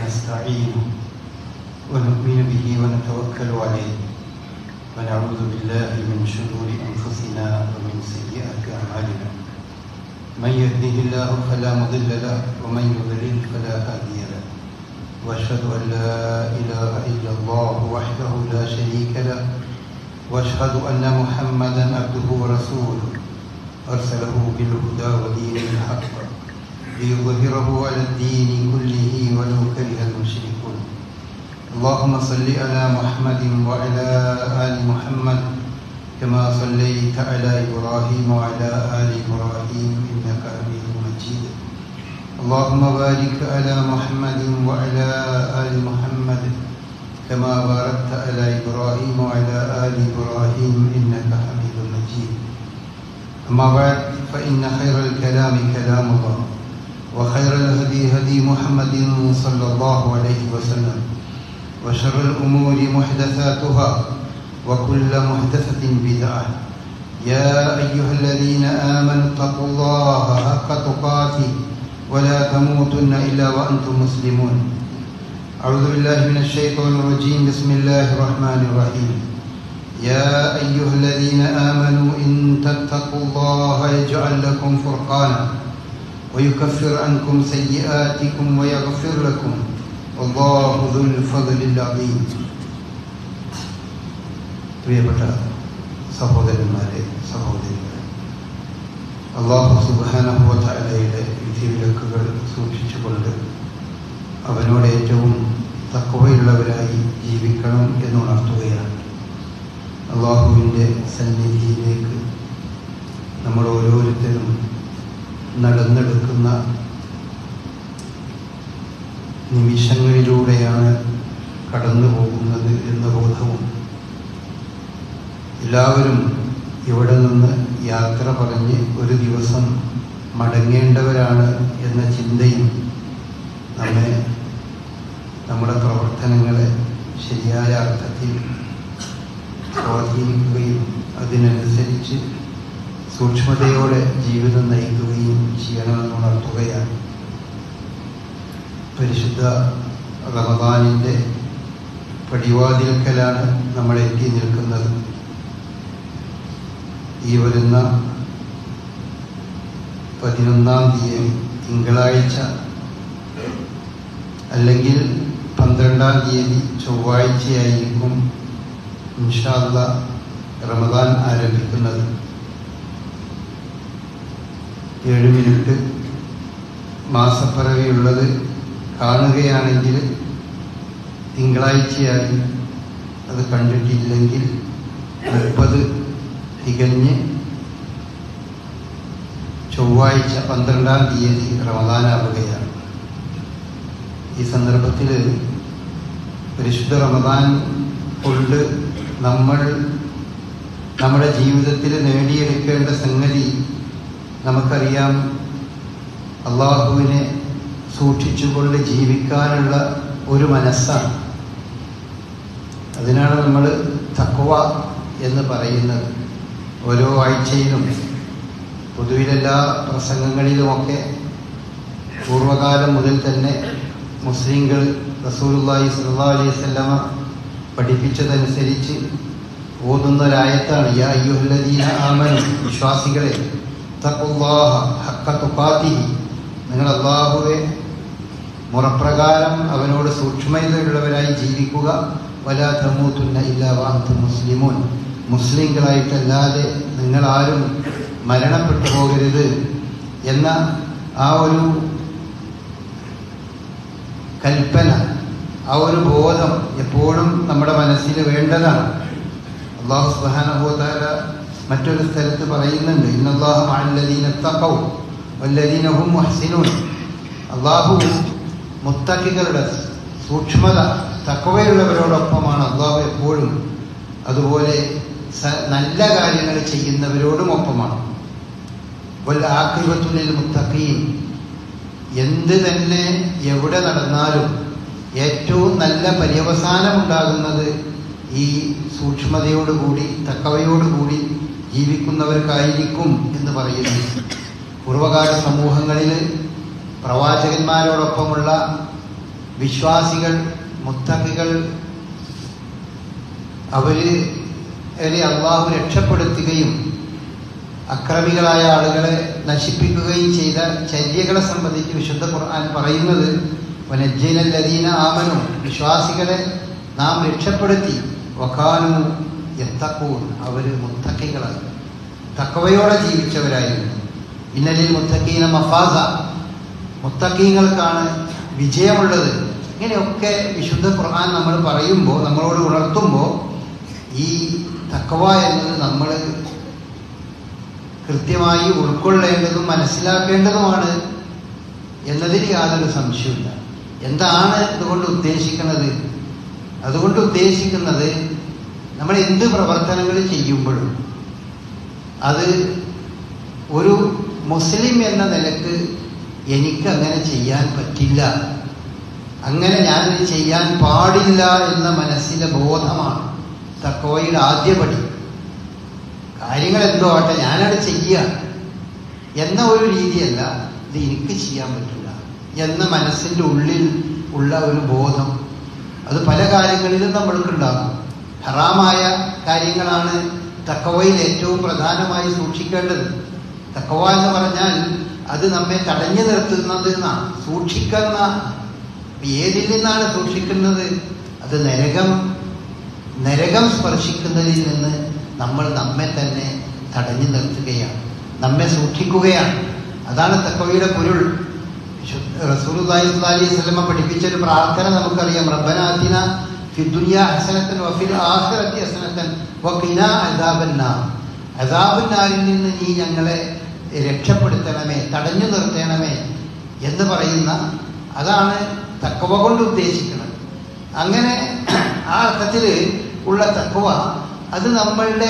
ونستعينه ونؤمن به ونتوكل عليه ونعوذ بالله من شرور أنفسنا ومن سيئات أعمالنا من يهده الله فلا مضل له ومن يضلل فلا هادي له واشهد ان لا اله الا الله وحده لا شريك له واشهد ان محمدا عبده ورسوله ارسله بالهدى ودين الحق ليظهره على الدين كله ولو كره المشركون اللهم صل على محمد وعلى ال محمد كما صليت على ابراهيم وعلى ال ابراهيم انك حميد مجيد اللهم بارك على محمد وعلى ال محمد كما باركت على ابراهيم وعلى ال ابراهيم انك حميد مجيد اما بعد فان خير الكلام كلام الله وخير الهدي هدي محمد صلى الله عليه وسلم وشر الامور محدثاتها وكل محدثة بدعة يا أيها الذين آمنوا اتقوا الله حق تقاته ولا تموتن إلا وأنتم مسلمون أعوذ بالله من الشيطان الرجيم بسم الله الرحمن الرحيم يا أيها الذين آمنوا إن تتقوا الله يجعل لكم فرقانا ويكفر عنكم سيئاتكم ويغفر لكم والله ذو الفضل العظيم പ്രിയപ്പെട്ട സഹോദരന്മാരെ സഹോദരികളെ അള്ളാഹു സുബാനഹുവലയുടെ വിധിവിലക്കുകൾ സൂക്ഷിച്ചുകൊണ്ട് അവനോട് ഏറ്റവും തക്കവയുള്ളവരായി ജീവിക്കണം എന്നുണർത്തുകയാണ് അള്ളാഹുവിൻ്റെ സന്നിധിയിലേക്ക് നമ്മൾ ഓരോരുത്തരും നടന്നെടുക്കുന്ന നിമിഷങ്ങളിലൂടെയാണ് കടന്നു പോകുന്നത് എന്ന ബോധവും എല്ലാവരും ഇവിടെ നിന്ന് യാത്ര പറഞ്ഞ് ഒരു ദിവസം മടങ്ങേണ്ടവരാണ് എന്ന ചിന്തയും നമ്മെ നമ്മുടെ പ്രവർത്തനങ്ങളെ ശരിയായ അർത്ഥത്തിൽ സ്വാധീനിക്കുകയും അതിനനുസരിച്ച് സൂക്ഷ്മതയോടെ ജീവിതം നയിക്കുകയും ചെയ്യണമെന്ന് ഉണർത്തുകയാണ് പരിശുദ്ധ റമദാനിൻ്റെ പടിവാതിൽക്കലാണ് നമ്മൾ എത്തി നിൽക്കുന്നത് ഈ വരുന്ന പതിനൊന്നാം തീയതി തിങ്കളാഴ്ച അല്ലെങ്കിൽ പന്ത്രണ്ടാം തീയതി ചൊവ്വാഴ്ചയായിരിക്കും ഇൻഷാല്ല റമദാൻ ആരംഭിക്കുന്നത് ഏഴ് മിനിറ്റ് മാസപ്പിറവിയുള്ളത് കാണുകയാണെങ്കിൽ തിങ്കളാഴ്ചയായി അത് കണ്ടിട്ടില്ലെങ്കിൽ മുപ്പത് തികഞ്ഞ് ചൊവ്വാഴ്ച പന്ത്രണ്ടാം തീയതി റമദാനാവുകയാണ് ഈ സന്ദർഭത്തിൽ പരിശുദ്ധ റമദാൻ കൊണ്ട് നമ്മൾ നമ്മുടെ ജീവിതത്തിൽ നേടിയെടുക്കേണ്ട സംഗതി നമുക്കറിയാം അള്ളാഹുവിനെ സൂക്ഷിച്ചുകൊണ്ട് ജീവിക്കാനുള്ള ഒരു മനസ്സാണ് അതിനാണ് നമ്മൾ തക്വ എന്ന് പറയുന്നത് ഓരോ ആഴ്ചയിലും പൊതുവിലെല്ലാ പ്രസംഗങ്ങളിലുമൊക്കെ പൂർവകാലം മുതൽ തന്നെ മുസ്ലിങ്ങൾ റസൂലുള്ളാഹി സ്വല്ലല്ലാഹു അലൈഹി വസല്ലമ പഠിപ്പിച്ചതനുസരിച്ച് ഓതുന്ന ഒരായത്താണ് യാ അയ്യുഹല്ലദീന ആമനു വിശ്വാസികളെ തഖുല്ലാഹ ഹഖ തുഖാതിഹി നിങ്ങൾ അള്ളാഹുവെ മുറപ്രകാരം അവനോട് സൂക്ഷ്മതയുള്ളവരായി ജീവിക്കുക വലാ തമൂത്തുന്ന ഇല്ലാ വാന്തു മുസ്ലിമൂൻ മുസ്ലിങ്ങളായിട്ടല്ലാതെ നിങ്ങൾ ആരും മരണപ്പെട്ടു പോകരുത് എന്ന ആ ഒരു കൽപ്പന ആ ഒരു ബോധം എപ്പോഴും നമ്മുടെ മനസ്സിൽ വേണ്ടതാണ് അള്ളാഹു സുബാനഹോതാര മറ്റൊരു സ്ഥലത്ത് പറയുന്നുണ്ട് ഇന്നല്ലാഹു മഅല്ലദീന തഖൗ വല്ലദീന ഹും മുഹ്സിനൂൻ അള്ളാഹു മുത്തക്കികളുടെ സൂക്ഷ്മത തക്കവയുള്ളവരോടൊപ്പമാണ് അള്ളാഹു എപ്പോഴും അതുപോലെ നല്ല കാര്യങ്ങൾ ചെയ്യുന്നവരോടും ഒപ്പമാണ് ആക്കിവത്തുള്ളിൽ മുത്തഖീൻ എന്ത് തന്നെ എവിടെ നടന്നാലും ഏറ്റവും നല്ല പര്യവസാനം ഉണ്ടാകുന്നത് ഈ സൂക്ഷ്മതയോടുകൂടി തക്കവയോടുകൂടി ജീവിക്കുന്നവർക്കായിരിക്കും എന്ന് പറയുന്നു പൂർവകാല സമൂഹങ്ങളിൽ പ്രവാചകന്മാരോടൊപ്പമുള്ള വിശ്വാസികൾ മുത്തക്കികൾ അവര് അവരെ അള്ളാഹു രക്ഷപ്പെടുത്തുകയും അക്രമികളായ ആളുകളെ നശിപ്പിക്കുകയും ചെയ്ത ചര്യകളെ സംബന്ധിച്ച് വിശുദ്ധ ഖുർആൻ പറയുന്നത് വനജ്ജനല്ലദീന ആമനു വിശ്വാസികളെ നാം രക്ഷപ്പെടുത്തി വക്കാനു എത്തക്കൂൻ അവര് മുത്തക്കികളായി തക്കവയോടെ ജീവിച്ചവരായിരുന്നു ഇന്നലിൽ മുത്തക്കീന മഫാസ മുത്തക്കീങ്ങൾക്കാണ് വിജയമുള്ളത് ഇങ്ങനെയൊക്കെ വിശുദ്ധ ഖുർആൻ നമ്മൾ പറയുമ്പോൾ നമ്മളോട് ഉണർത്തുമ്പോൾ ഈ തക്കവ എന്നത് നമ്മൾ കൃത്യമായി ഉൾക്കൊള്ളേണ്ടതും മനസ്സിലാക്കേണ്ടതുമാണ് എന്നതിൽ യാതൊരു സംശയമില്ല എന്താണ് ഇതുകൊണ്ട് ഉദ്ദേശിക്കുന്നത് അതുകൊണ്ട് ഉദ്ദേശിക്കുന്നത് നമ്മൾ എന്ത് പ്രവർത്തനങ്ങൾ ചെയ്യുമ്പോഴും അത് ഒരു മുസ്ലിം എന്ന നിലക്ക് എനിക്ക് അങ്ങനെ ചെയ്യാൻ പറ്റില്ല അങ്ങനെ ഞാനിത് ചെയ്യാൻ പാടില്ല എന്ന മനസ്സിലെ ബോധമാണ് തക്കോയുടെ ആദ്യപടി കാര്യങ്ങൾ എന്തോ ആട്ടെ ഞാനത് ചെയ്യുക എന്ന ഒരു രീതിയല്ല ഇത് എനിക്ക് ചെയ്യാൻ പറ്റില്ല എന്ന മനസ്സിൻ്റെ ഉള്ളിൽ ഉള്ള ഒരു ബോധം അത് പല കാര്യങ്ങളിലും നമ്മൾക്കുണ്ടാകും ഹറാമായ കാര്യങ്ങളാണ് തക്കവയിൽ ഏറ്റവും പ്രധാനമായി സൂക്ഷിക്കേണ്ടത് തക്കവ എന്ന് പറഞ്ഞാൽ അത് നമ്മെ തടഞ്ഞു നിർത്തുന്നത് എന്നാണ് സൂക്ഷിക്കുന്ന ഏതിൽ നിന്നാണ് സൂക്ഷിക്കുന്നത് അത് നരകം നരകം സ്പർശിക്കുന്നതിൽ നിന്ന് നമ്മൾ നമ്മെ തന്നെ തടഞ്ഞു നിർത്തുകയാണ് നമ്മെ സൂക്ഷിക്കുകയാണ് അതാണ് തക്കവയുടെ പൊരുൾ റസൂലുള്ളാഹി സ്വല്ലല്ലാഹി അലൈഹി വസല്ലമ പഠിപ്പിച്ച ഒരു പ്രാർത്ഥന നമുക്കറിയാം റബ്ബന ആതിന ഫി ദുനിയ ഹസനത്തൻ വഫിൽ ആഖിറതി ഹസനത്തൻ വഖിന അദാബന്നാർ അദാബന്നാരിൽ നിന്ന് നീ ഞങ്ങളെ രക്ഷപ്പെടുത്തണമേ തടഞ്ഞു നിർത്തണമേ എന്ന് പറയുന്ന അതാണ് തക്കവ കൊണ്ട് ഉദ്ദേശിക്കുന്നത് അങ്ങനെ ആ അർത്ഥത്തിൽ ഉള്ള തക്കവ അത് നമ്മളുടെ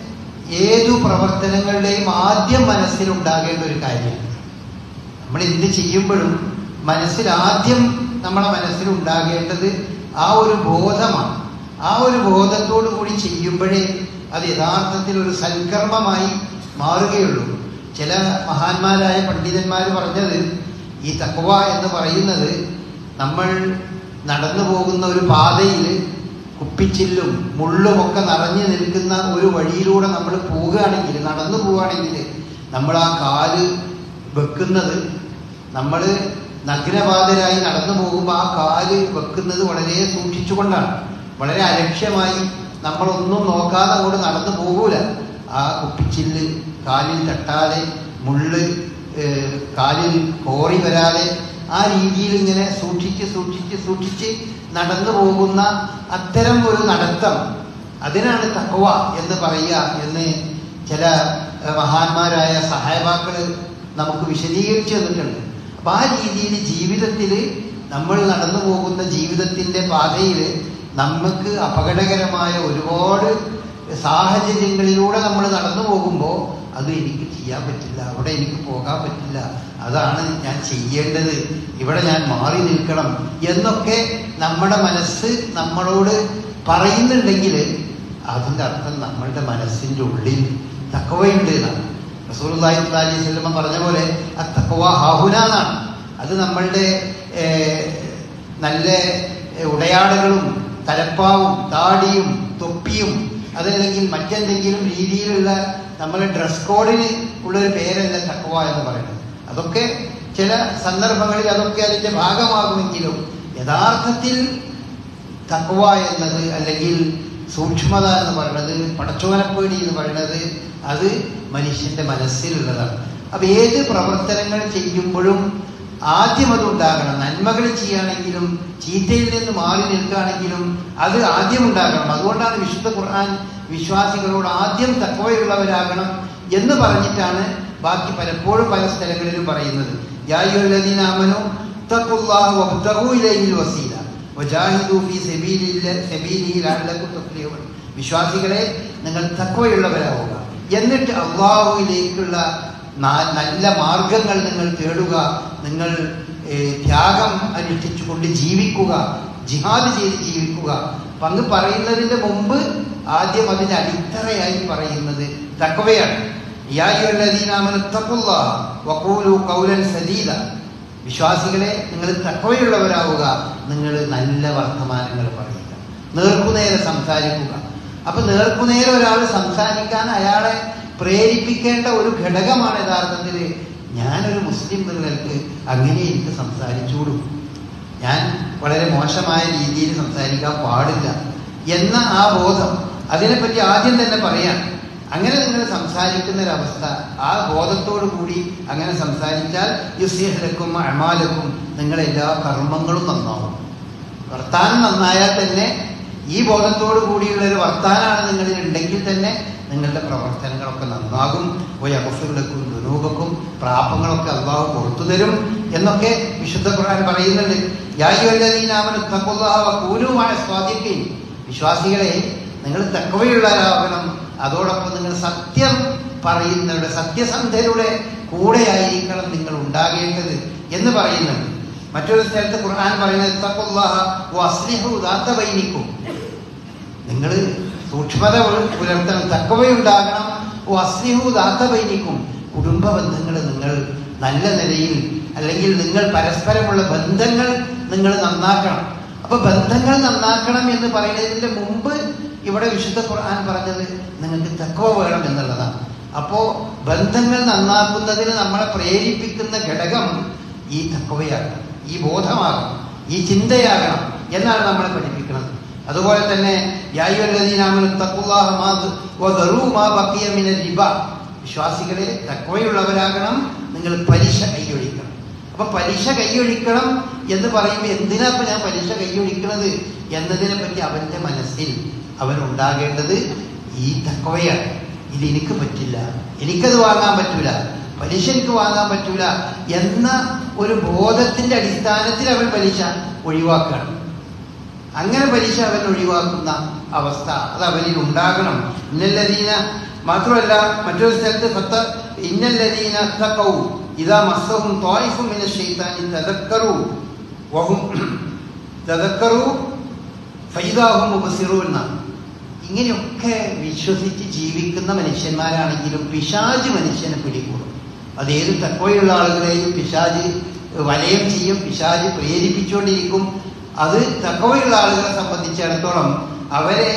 ഏതു പ്രവർത്തനങ്ങളുടെയും ആദ്യം മനസ്സിലുണ്ടാകേണ്ട ഒരു കാര്യമാണ് നമ്മൾ എന്ത് ചെയ്യുമ്പോഴും മനസ്സിൽ ആദ്യം നമ്മളെ മനസ്സിലുണ്ടാകേണ്ടത് ആ ഒരു ബോധമാണ് ആ ഒരു ബോധത്തോടു കൂടി ചെയ്യുമ്പോഴേ അത് യഥാർത്ഥത്തിൽ ഒരു സൽക്കർമ്മമായി മാറുകയുള്ളൂ ചില മഹാന്മാരായ പണ്ഡിതന്മാർ പറഞ്ഞത് ഈ തക്വ എന്ന് പറയുന്നത് നമ്മൾ നടന്നു പോകുന്ന ഒരു പാതയിൽ കുപ്പിച്ചില്ലും മുള്ളുമൊക്കെ നിറഞ്ഞു നിൽക്കുന്ന ഒരു വഴിയിലൂടെ നമ്മൾ പോവുകയാണെങ്കിൽ നടന്നു പോവുകയാണെങ്കിൽ നമ്മൾ ആ കാല് വെക്കുന്നത് നമ്മൾ നഗ്നപാതരായി നടന്നു പോകുമ്പോൾ ആ കാല് വെക്കുന്നത് വളരെ സൂക്ഷിച്ചുകൊണ്ടാണ് വളരെ അലക്ഷ്യമായി നമ്മളൊന്നും നോക്കാതെ അങ്ങോട്ട് നടന്നു പോകൂല ആ കുപ്പിച്ചില്ല് കാലിൽ തട്ടാതെ മുള്ള് ഏഹ്, കാലിൽ കോറി വരാതെ ആ രീതിയിൽ ഇങ്ങനെ സൂക്ഷിച്ച് സൂക്ഷിച്ച് സൂക്ഷിച്ച് നടന്നു പോകുന്ന അത്തരം ഒരു നടത്തം അതിനാണ് തക്കവ എന്ന് പറയുക എന്ന് ചില ഏഹ്, മഹാന്മാരായ സഹായവാക്കള് നമുക്ക് വിശദീകരിച്ചു തന്നിട്ടുണ്ട് അപ്പൊ ആ രീതിയിൽ ജീവിതത്തിൽ നമ്മൾ നടന്നു പോകുന്ന ജീവിതത്തിന്റെ പാതയിൽ നമുക്ക് അപകടകരമായ ഒരുപാട് സാഹചര്യങ്ങളിലൂടെ നമ്മൾ നടന്നു പോകുമ്പോൾ അത് എനിക്ക് ചെയ്യാൻ പറ്റില്ല അവിടെ എനിക്ക് പോകാൻ പറ്റില്ല അതാണ് ഞാൻ ചെയ്യേണ്ടത് ഇവിടെ ഞാൻ മാറി നിൽക്കണം എന്നൊക്കെ നമ്മുടെ മനസ്സ് നമ്മളോട് പറയുന്നുണ്ടെങ്കിൽ അതിൻ്റെ അർത്ഥം നമ്മളുടെ മനസ്സിൻ്റെ ഉള്ളിൽ തക്കവയുണ്ട് എന്നാണ് റസൂലുള്ളാഹി സ്വല്ലല്ലാഹി അലൈഹി വസല്ലം പറഞ്ഞ പോലെ ആ തഖ്വ ഹാഹുന എന്നാണ് അത് നമ്മളുടെ ഏർ, നല്ല ഏർ, ഉടയാടകളും തലപ്പാവും താടിയും തൊപ്പിയും അതല്ലെങ്കിൽ മറ്റെന്തെങ്കിലും രീതിയിലുള്ള നമ്മളെ ഡ്രസ് കോഡിന് ഉള്ളൊരു പേരല്ല തഖ്വ എന്ന് പറയുന്നത് അതൊക്കെ ചില സന്ദർഭങ്ങളിൽ അതൊക്കെ അതിന്റെ ഭാഗമാകുമെങ്കിലും യഥാർത്ഥത്തിൽ തക്വ എന്നത് അല്ലെങ്കിൽ സൂക്ഷ്മത എന്ന് പറയുന്നത് പടച്ചോനപ്പേടി എന്ന് പറയുന്നത് അത് മനുഷ്യന്റെ മനസ്സിലുള്ളതാണ് അപ്പൊ ഏത് പ്രവർത്തനങ്ങൾ ചെയ്യുമ്പോഴും ആദ്യം അത് ഉണ്ടാകണം നന്മകൾ ചെയ്യുകയാണെങ്കിലും ചീത്തയിൽ നിന്ന് മാറി നിൽക്കുകയാണെങ്കിലും അത് ആദ്യം ഉണ്ടാകണം അതുകൊണ്ടാണ് വിശുദ്ധ ഖുർആൻ വിശ്വാസികളോട് ആദ്യം തക്കവയുള്ളവരാകണം എന്ന് പറഞ്ഞിട്ടാണ് ബാക്കി പലപ്പോഴും പല സ്ഥലങ്ങളിലും പറയുന്നത് യായുല്ലദീനാമനു തഖുല്ലാഹ വബ്തഗൂ ഇലൈഹിൽ വസീല വജാഹിദു ഫീ സബീലില്ല- സബീലിഹി ലഅല്ലക്കും തുഫ്ലിഹൂൻ വിശ്വാസികളെ നിങ്ങൾ തക്വയുള്ളവരാവുക എന്നിട്ട് അള്ളാഹുവിലേക്കുള്ള നാ- നല്ല മാർഗങ്ങൾ നിങ്ങൾ തേടുക നിങ്ങൾ ഏഹ്, ത്യാഗം അനുഷ്ഠിച്ചുകൊണ്ട് ജീവിക്കുക ജിഹാദ് ചെയ്ത് ജീവിക്കുക പങ്ക് പറയുന്നതിന്റെ മുമ്പ് ആദ്യം അതിന്റെ അടിത്തറയായി പറയുന്നത് തക്വയാണ് യാ അയ്യുഹല്ലദീനാമനു ഇത്തഖുല്ലാഹ വഖൂലു ഖൗലൻ സദീദ വിശ്വാസികളെ നിങ്ങൾ തക്കവയുള്ളവരാവുക നിങ്ങൾ നല്ല വർത്തമാനങ്ങൾ പറയുക നേർക്കുനേരെ സംസാരിക്കുക അപ്പൊ നേർക്കുനേരെ ഒരാൾ സംസാരിക്കാൻ അയാളെ പ്രേരിപ്പിക്കേണ്ട ഒരു ഘടകമാണ് യഥാർത്ഥത്തിൽ ഞാനൊരു മുസ്ലിം പിള്ളേർക്ക് അങ്ങനെ എനിക്ക് സംസാരിച്ചൂടൂ ഞാൻ വളരെ മോശമായ രീതിയിൽ സംസാരിക്കാൻ പാടില്ല എന്ന ആ ബോധം അതിനെപ്പറ്റി ആദ്യം തന്നെ പറയാം അങ്ങനെ നിങ്ങൾ സംസാരിക്കുന്ന ഒരവസ്ഥ ആ ബോധത്തോടു കൂടി അങ്ങനെ സംസാരിച്ചാൽ യുസിഹലക്കും അമാലക്കും നിങ്ങളെ എല്ലാ കർമ്മങ്ങളും നന്നാവും വർത്താനം നന്നായാൽ തന്നെ ഈ ബോധത്തോടു കൂടിയുള്ള ഒരു വർത്താനാണ് നിങ്ങളിൽ ഉണ്ടെങ്കിൽ തന്നെ നിങ്ങളുടെ പ്രവർത്തനങ്ങളൊക്കെ നന്നാകും പോയി അപഫുകളക്കും ദുരൂപക്കും പ്രാപങ്ങളൊക്കെ അള്ളാഹു പുറത്തു തരും എന്നൊക്കെ വിശുദ്ധ ഖുർആൻ പറയുന്നുണ്ട് ൂരുമായ സ്വാധീനിക്കുകയും വിശ്വാസികളെ നിങ്ങൾ തക്കവയുള്ളവരാകണം അതോടൊപ്പം നിങ്ങൾ സത്യം പറയുന്നവരുടെ സത്യസന്ധരുടെ കൂടെയായിരിക്കണം നിങ്ങൾ ഉണ്ടാകേണ്ടത് എന്ന് പറയുന്നുണ്ട് മറ്റൊരു സ്ഥലത്ത് ഖുർആൻ പറയുന്നത് നിങ്ങൾ സൂക്ഷ്മത പുലർത്തണം തക്കവയുണ്ടാകണം ഓ അസ്ലിഹു ദാത്തബൈനിക്കും കുടുംബ ബന്ധങ്ങൾ നിങ്ങൾ നല്ല നിലയിൽ അല്ലെങ്കിൽ നിങ്ങൾ പരസ്പരമുള്ള ബന്ധങ്ങൾ നിങ്ങൾ നന്നാക്കണം അപ്പൊ ബന്ധങ്ങൾ നന്നാക്കണം എന്ന് പറയുന്നതിന്റെ മുമ്പ് ഇവിടെ വിശുദ്ധ ഖുർആൻ പറഞ്ഞത് നിങ്ങൾക്ക് തക്കവ വേണം എന്നുള്ളതാണ് അപ്പോ ബന്ധങ്ങൾ നന്നാക്കുന്നതിന് നമ്മളെ പ്രേരിപ്പിക്കുന്ന ഘടകം ഈ തക്കവയാകണം ഈ ബോധമാകണം ഈ ചിന്തയാകണം എന്നാണ് നമ്മളെ പഠിപ്പിക്കുന്നത് അതുപോലെ തന്നെ വിശ്വാസികളെ തക്കവയുള്ളവരാകണം നിങ്ങൾ പലിശ കൈയൊഴിക്കണം അപ്പൊ പലിശ കൈയൊഴിക്കണം എന്ന് പറയുമ്പോൾ എന്തിനാ ഇപ്പൊ ഞാൻ പലിശ കൈയൊഴിക്കുന്നത് എന്നതിനെ പറ്റി അവന്റെ മനസ്സിൽ അവൻ ഉണ്ടാകേണ്ടത് ഈ തക്കവയാണ് ഇത് എനിക്ക് പറ്റില്ല എനിക്കത് വാങ്ങാൻ പറ്റൂല പലിശ എനിക്ക് വാങ്ങാൻ പറ്റൂല എന്ന ഒരു ബോധത്തിന്റെ അടിസ്ഥാനത്തിൽ അവൻ പലിശ ഒഴിവാക്കുകയാണ് അങ്ങനെ പലിശ അവൻ ഒഴിവാക്കുന്ന അവസ്ഥ അത് അവനിൽ ഉണ്ടാകണം ഇന്നല്ലതീന മാത്രമല്ല മറ്റൊരു സ്ഥലത്ത് പത്ത ഇന്നല്ലതീന തക്കൗ ഇതാ മസ്സഹും ത്വായിഫും മിന ശൈത്താനി തദക്കറു വഹും തദക്കറു ഫൈദാഹും മുബസിറു എന്നാണ് ഇങ്ങനെയൊക്കെ വിശ്വസിച്ച് ജീവിക്കുന്ന മനുഷ്യന്മാരാണെങ്കിലും പിശാജ് മനുഷ്യനെ പിടികൂടും അതേത് തക്കവയുള്ള ആളുകളെയും പിശാജ് വലയം ചെയ്യും പിശാജ് പ്രേരിപ്പിച്ചുകൊണ്ടിരിക്കും അത് തക്കവയുള്ള ആളുകളെ സംബന്ധിച്ചിടത്തോളം അവരെ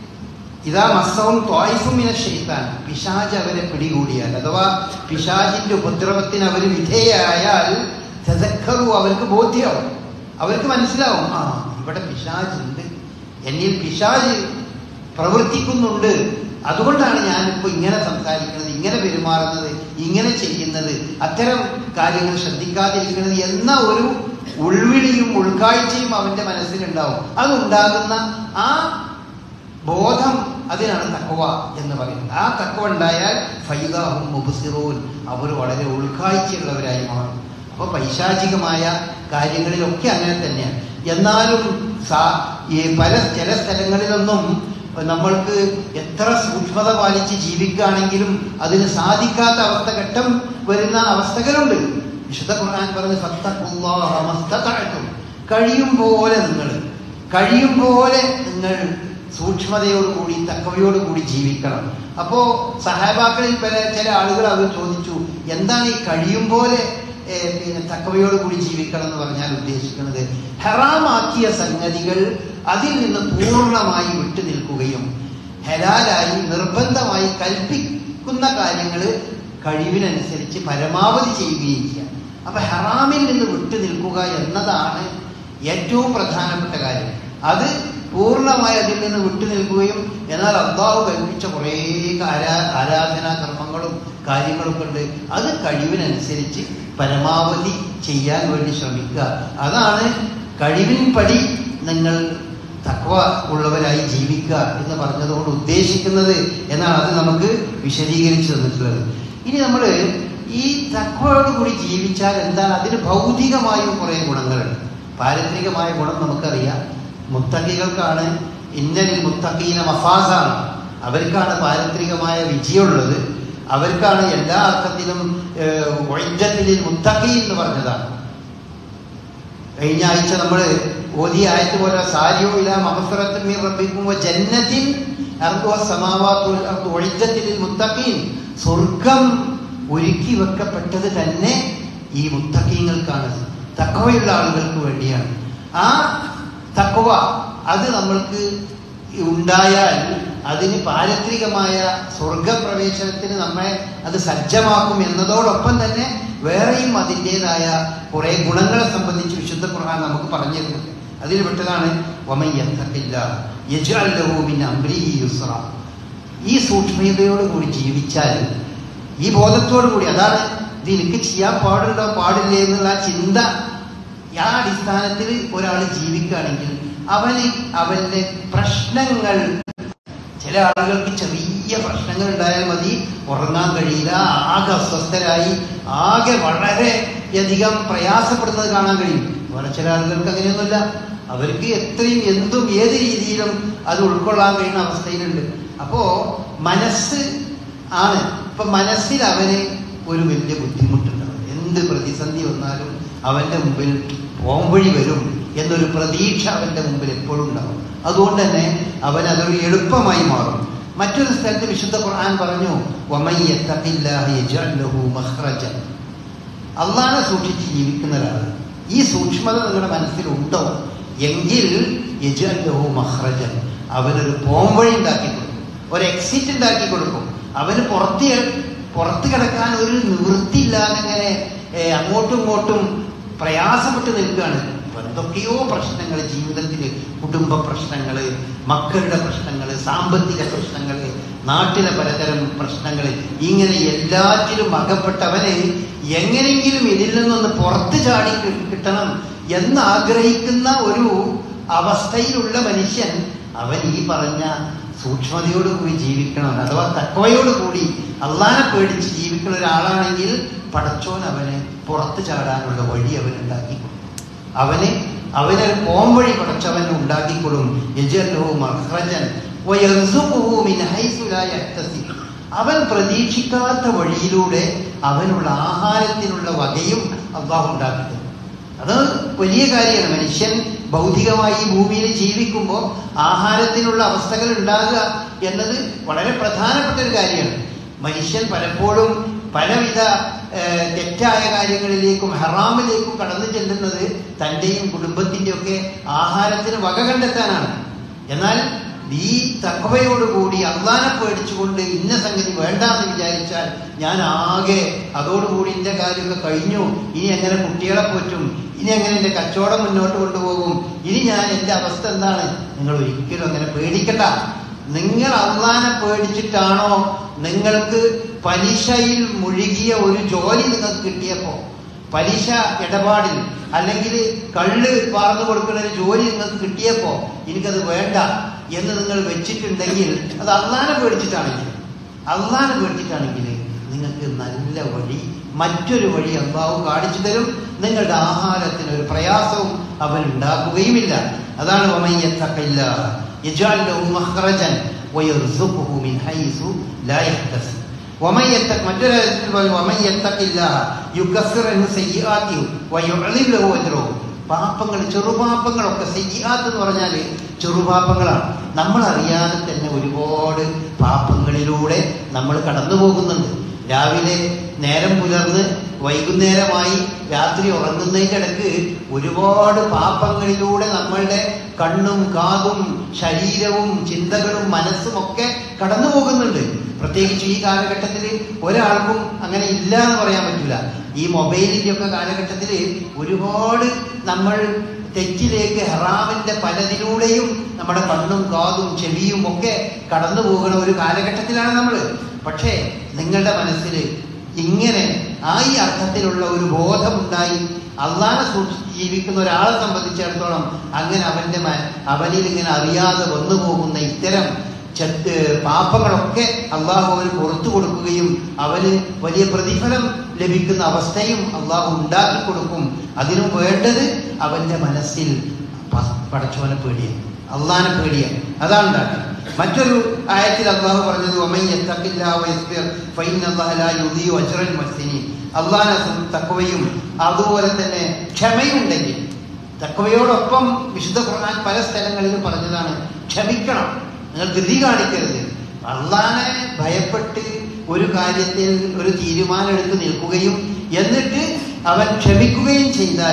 ഇതാ മസ്സവും ത്വായിഫും ഇന ഷെയ്ത്താൻ പിശാജ് അവരെ പിടികൂടിയാൽ അഥവാ പിശാജിന്റെ ഉപദ്രവത്തിന് അവർ വിധേയായാൽ തെതക്കറു അവർക്ക് ബോധ്യമാവും അവർക്ക് മനസ്സിലാവും ആ ഇവിടെ പിശാജ് ഉണ്ട് എന്നിൽ പിശാജ് പ്രവർത്തിക്കുന്നുണ്ട് അതുകൊണ്ടാണ് ഞാനിപ്പോൾ ഇങ്ങനെ സംസാരിക്കുന്നത് ഇങ്ങനെ പെരുമാറുന്നത് ഇങ്ങനെ ചെയ്യുന്നത് അത്തരം കാര്യങ്ങൾ ശ്രദ്ധിക്കാതിരിക്കുന്നത് എന്ന ഒരു ഉൾവിളിയും ഉൾക്കാഴ്ചയും അവന്റെ മനസ്സിലുണ്ടാവും അതുണ്ടാകുന്ന ആ ബോധം അതിനാണ് തക്കവ എന്ന് പറയുന്നത് ആ തക്കവ ഉണ്ടായാൽ ഫൈദാഹും മുബസിറൂൻ അവർ വളരെ ഉൾക്കാഴ്ചയുള്ളവരായി മാറും അപ്പൊ പൈശാചികമായ കാര്യങ്ങളിലൊക്കെ അങ്ങനെ തന്നെയാണ് എന്നാലും ഈ പല ചില സ്ഥലങ്ങളിലൊന്നും നമ്മൾക്ക് എത്ര സൂക്ഷ്മത പാലിച്ച് ജീവിക്കുകയാണെങ്കിലും അതിന് സാധിക്കാത്ത അവസ്ഥ ഘട്ടം വരുന്ന അവസ്ഥകളുണ്ട് വിശുദ്ധ ഖുർആൻ പറഞ്ഞ് ഫത്തഖുല്ലാഹമസ്തതഅതും കഴിയും പോലെ നിങ്ങൾ കഴിയും പോലെ നിങ്ങൾ സൂക്ഷ്മതയോടുകൂടി തക്കവയോടുകൂടി ജീവിക്കണം അപ്പോ സഹാബാക്കളിൽ പല ചില ആളുകൾ അവർ ചോദിച്ചു എന്താണ് ഈ കഴിയും പോലെ പിന്നെ തക്കവയോടുകൂടി ജീവിക്കണം എന്ന് പറഞ്ഞാൽ ഉദ്ദേശിക്കുന്നത് ഹറാമാക്കിയ സംഗതികൾ അതിൽ നിന്ന് പൂർണ്ണമായി വിട്ടു നിൽക്കുകയും ഹലാലായി നിർബന്ധമായി കൽപ്പിക്കുന്ന കാര്യങ്ങൾ കഴിവിനനുസരിച്ച് പരമാവധി ചെയ്യുകയും ചെയ്യാം അപ്പൊ ഹറാമിൽ നിന്ന് വിട്ടു നിൽക്കുക എന്നതാണ് ഏറ്റവും പ്രധാനപ്പെട്ട കാര്യം അത് പൂർണ്ണമായി അതിൽ നിന്ന് വിട്ടു നിൽക്കുകയും എന്നാൽ അള്ളാഹു കൽപ്പിച്ച കുറേ ആരാ ആരാധനാ കർമ്മങ്ങളും കാര്യങ്ങളൊക്കെ ഉണ്ട് അത് കഴിവിനനുസരിച്ച് പരമാവധി ചെയ്യാൻ വേണ്ടി ശ്രമിക്കുക അതാണ് കഴിവിൻ പടി നിങ്ങൾ തക്വ ഉള്ളവരായി ജീവിക്കുക എന്ന് പറഞ്ഞതുകൊണ്ട് ഉദ്ദേശിക്കുന്നത് എന്നാണ് അത് നമുക്ക് വിശദീകരിച്ചു തന്നിട്ടുള്ളത് ഇനി നമ്മൾ ഈ തക്വയോട് കൂടി ജീവിച്ചാൽ എന്താണ് അതിന് ഭൗതികമായും കുറേ ഗുണങ്ങളുണ്ട് പാരമ്പരികമായ ഗുണം നമുക്കറിയാം മുത്തക്കികൾക്കാണ് ഇന്നലിൽ മുത്തക്കീന മഫാസാണ് അവർക്കാണ് പാരമ്പരികമായ വിജയമുള്ളത് അവർക്കാണ് എല്ലാ അർത്ഥത്തിലും വൈദ്യത്തിൽ മുത്തക്കി എന്ന് പറഞ്ഞതാണ് കഴിഞ്ഞ ആഴ്ച നമ്മൾ ഓതി ആയത്ത് പോലെ സാരിയോ ഇല്ല മഹസറത്തും റബ്ബിക്കുമ്പോ ജന്നത്തിൽ ഒഴിജത്തിൽ മുത്തക്കീൻ സ്വർഗം ഒരുക്കി വെക്കപ്പെട്ടത് തന്നെ ഈ മുത്തക്കീങ്ങൾക്കാണ് തക്കവയുള്ള ആളുകൾക്ക് വേണ്ടിയാണ് ആ തക്കവ അത് നമ്മൾക്ക് ഉണ്ടായാൽ അതിന് പാരത്രികമായ സ്വർഗപ്രവേശനത്തിന് നമ്മെ അത് സജ്ജമാക്കും എന്നതോടൊപ്പം തന്നെ വേറെയും അതിൻ്റെതായ കുറെ ഗുണങ്ങളെ സംബന്ധിച്ച് വിശുദ്ധ ഖുർആൻ നമുക്ക് പറഞ്ഞു തരുന്നുണ്ട് അതിൽ പെട്ടതാണ് യുസ്ര ഈ സൂക്ഷ്മതയോട് കൂടി ജീവിച്ചാൽ ഈ ബോധത്തോടു കൂടി അതാണ് ഇത് എനിക്ക് ചെയ്യാൻ പാടുണ്ടോ പാടില്ലേ എന്നുള്ള ആ ചിന്ത ആ അടിസ്ഥാനത്തിൽ ഒരാൾ ജീവിക്കുകയാണെങ്കിൽ അവന് അവന്റെ പ്രശ്നങ്ങൾ ചില ആളുകൾക്ക് ചെറിയ പ്രശ്നങ്ങൾ ഉണ്ടായാൽ മതി ഉറങ്ങാൻ കഴിയില്ല ആകെ അസ്വസ്ഥരായി ആകെ വളരെ അധികം പ്രയാസപ്പെടുന്നത് കാണാൻ കഴിയും വേറെ ചില ആളുകൾക്ക് അങ്ങനെയൊന്നുമില്ല അവർക്ക് എത്രയും എന്തും ഏത് രീതിയിലും അത് ഉൾക്കൊള്ളാൻ കഴിയുന്ന അവസ്ഥയിലുണ്ട് അപ്പോ മനസ്സ് ആണ് ഇപ്പൊ മനസ്സിൽ അവന് ഒരു വലിയ ബുദ്ധിമുട്ടുണ്ടാവും എന്ത് പ്രതിസന്ധി വന്നാലും അവന്റെ മുമ്പിൽ പോംവഴി വരും എന്നൊരു പ്രതീക്ഷ അവന്റെ മുമ്പിൽ എപ്പോഴും ഉണ്ടാവും അതുകൊണ്ട് തന്നെ അവൻ അതൊരു എളുപ്പമായി മാറും മറ്റൊരു സ്ഥലത്ത് വിശുദ്ധ ഖുർആൻ പറഞ്ഞു അള്ളാനെ സൂക്ഷിച്ച് ജീവിക്കുന്ന ഒരാൾ ഈ സൂക്ഷ്മത നിങ്ങളുടെ മനസ്സിലുണ്ടോ എങ്കിൽ യജാലഹു മഹ്റജൻ അവനൊരു പോംവഴി ഉണ്ടാക്കി കൊടുക്കും ഒരു എക്സിറ്റ് ഉണ്ടാക്കി കൊടുക്കും അവന് പുറത്ത് പുറത്ത് കിടക്കാൻ ഒരു നിവൃത്തിയില്ലാതെ ഇങ്ങനെ അങ്ങോട്ടും ഇങ്ങോട്ടും പ്രയാസപ്പെട്ട് നിൽക്കുകയാണ് എന്തൊക്കെയോ പ്രശ്നങ്ങൾ ജീവിതത്തിൽ കുടുംബ പ്രശ്നങ്ങൾ മക്കളുടെ പ്രശ്നങ്ങൾ സാമ്പത്തിക പ്രശ്നങ്ങൾ നാട്ടിലെ പലതരം പ്രശ്നങ്ങൾ ഇങ്ങനെ എല്ലാറ്റിലും അകപ്പെട്ടവന് എങ്ങനെയെങ്കിലും ഇതിൽ നിന്നൊന്ന് പുറത്ത് ചാടി കിട്ടണം എന്നാഗ്രഹിക്കുന്ന ഒരു അവസ്ഥയിലുള്ള മനുഷ്യൻ അവൻ ഈ പറഞ്ഞ സൂക്ഷ്മതയോടുകൂടി ജീവിക്കണം അഥവാ തക്കവയോടുകൂടി അള്ളാനെ പേടിച്ച് ജീവിക്കുന്ന ഒരാളാണെങ്കിൽ പടച്ചോൻ അവന് പുറത്ത് ചാടാനുള്ള വഴി അവൻ ഉണ്ടാക്കി കൊടുക്കും അവന് അവന് പോംവഴി പടച്ചവൻ ഉണ്ടാക്കിക്കൊടും അവൻ പ്രതീക്ഷിക്കാത്ത വഴിയിലൂടെ അവനുള്ള ആഹാരത്തിനുള്ള വകയും അള്ളാഹു ഉണ്ടാക്കി അത് വലിയ കാര്യമാണ് മനുഷ്യൻ ഭൗതികമായി ഈ ഭൂമിയിൽ ജീവിക്കുമ്പോൾ ആഹാരത്തിനുള്ള അവസ്ഥകൾ ഉണ്ടാകുക എന്നത് വളരെ പ്രധാനപ്പെട്ട ഒരു കാര്യമാണ് മനുഷ്യൻ പലപ്പോഴും പലവിധ തെറ്റായ കാര്യങ്ങളിലേക്കും ഹറാമിലേക്കും കടന്നു ചെല്ലുന്നത് തൻ്റെയും കുടുംബത്തിൻ്റെയും ഒക്കെ ആഹാരത്തിന് വക കണ്ടെത്താനാണ് എന്നാൽ ഈ തക്കവയോടുകൂടി അള്ളാനെ പേടിച്ചുകൊണ്ട് ഇന്ന സംഗതി വേണ്ടാന്ന് വിചാരിച്ചാൽ ഞാൻ ആകെ അതോടുകൂടി എൻ്റെ കാര്യമൊക്കെ കഴിഞ്ഞു ഇനി എങ്ങനെ കുട്ടികളെ പോറ്റും ഇനി എങ്ങനെ എൻ്റെ കച്ചവടം മുന്നോട്ട് കൊണ്ടുപോകും ഇനി ഞാൻ എൻ്റെ അവസ്ഥ എന്താണ് നിങ്ങൾ ഒരിക്കലും അങ്ങനെ പേടിക്കണ്ട നിങ്ങൾ അള്ളാനെ പേടിച്ചിട്ടാണോ നിങ്ങൾക്ക് പലിശയിൽ മുഴുകിയ ഒരു ജോലി നിങ്ങൾക്ക് കിട്ടിയപ്പോ പലിശ ഇടപാടിൽ അല്ലെങ്കിൽ കള്ള് പാർന്നു കൊടുക്കുന്ന ഒരു ജോലി നിങ്ങൾക്ക് കിട്ടിയപ്പോ എനിക്കത് വേണ്ട എന്ന് നിങ്ങൾ വെച്ചിട്ടുണ്ടെങ്കിൽ അത് അള്ളാനെ പേടിച്ചിട്ടാണെങ്കിൽ അള്ളാനെ പേടിച്ചിട്ടാണെങ്കിൽ നിങ്ങൾക്ക് നല്ല വഴി മറ്റൊരു വഴി അള്ളാഹു കാണിച്ചു തരും നിങ്ങളുടെ ആഹാരത്തിന് ഒരു പ്രയാസവും അവൻ ഉണ്ടാക്കുകയുമില്ല അതാണ് വമയ്യത്തക്കില്ല മഖ്റജൻ ويرزقه من حيث لا يحتسب ومن يتق മറ്റൊരു ومن يتق الله يكفر عنه سيئاته ويعظم له اجره പാപങ്ങൾ ചെറുപാപങ്ങളൊക്കെ സയ്യാത്ത് എന്ന് പറഞ്ഞാൽ ചെറുപാപങ്ങളാണ് നമ്മൾ അറിയാതെ തന്നെ ഒരുപാട് പാപങ്ങളിലൂടെ നമ്മൾ കടന്നു പോകുന്നുണ്ട് രാവിലെ നേരം പുലർന്ന് വൈകുന്നേരമായി രാത്രി ഉറങ്ങുന്നതിൻ്റെ ഇടയ്ക്ക് ഒരുപാട് പാപങ്ങളിലൂടെ നമ്മളുടെ കണ്ണും കാതും ശരീരവും ചിന്തകളും മനസ്സും ഒക്കെ കടന്നു പോകുന്നുണ്ട് പ്രത്യേകിച്ച് ഈ കാലഘട്ടത്തിൽ ഒരാൾക്കും അങ്ങനെ ഇല്ല എന്ന് പറയാൻ പറ്റില്ല ഈ മൊബൈലിൻ്റെ ഒക്കെ കാലഘട്ടത്തിൽ ഒരുപാട് നമ്മൾ തെറ്റിലേക്ക് ഹറാമിന്റെ പലതിലൂടെയും നമ്മുടെ കണ്ണും കാതും ചെവിയും ഒക്കെ കടന്നു പോകുന്ന ഒരു കാലഘട്ടത്തിലാണ് നമ്മൾ പക്ഷേ നിങ്ങളുടെ മനസ്സിൽ ഇങ്ങനെ ആ ഈ അർത്ഥത്തിലുള്ള ഒരു ബോധമുണ്ടായി അള്ളാനെ സൂക്ഷിച്ച് ജീവിക്കുന്ന ഒരാളെ സംബന്ധിച്ചിടത്തോളം അങ്ങനെ അവന്റെ അവനിൽ ഇങ്ങനെ അറിയാതെ വന്നു പോകുന്ന ഇത്തരം ചെത്ത് പാപങ്ങളൊക്കെ അള്ളാഹു അവന് പുറത്തു കൊടുക്കുകയും അവന് വലിയ പ്രതിഫലം ലഭിക്കുന്ന അവസ്ഥയും അള്ളാഹു ഉണ്ടാക്കി കൊടുക്കും അതിനും വേണ്ടത് അവന്റെ മനസ്സിൽ പടച്ചവനെ പേടിയാണ് അള്ളാനെ പേടിയാണ് അതാണ് ഉണ്ടാക്കുക മറ്റൊരു ആയത്തിൽ അള്ളാഹു പറഞ്ഞത് അള്ളാഹെ തക്കവയും അതുപോലെ തന്നെ ക്ഷമയുണ്ടെങ്കിൽ തക്കവയോടൊപ്പം വിശുദ്ധ ഖുർആൻ പല സ്ഥലങ്ങളിലും പറഞ്ഞതാണ് ക്ഷമിക്കണം നിങ്ങൾ ധൃതി കാണിക്കരുത് അള്ളാനെ ഭയപ്പെട്ട് ഒരു കാര്യത്തിൽ ഒരു തീരുമാനം എടുത്ത് നിൽക്കുകയും എന്നിട്ട് അവൻ ക്ഷമിക്കുകയും ചെയ്താൽ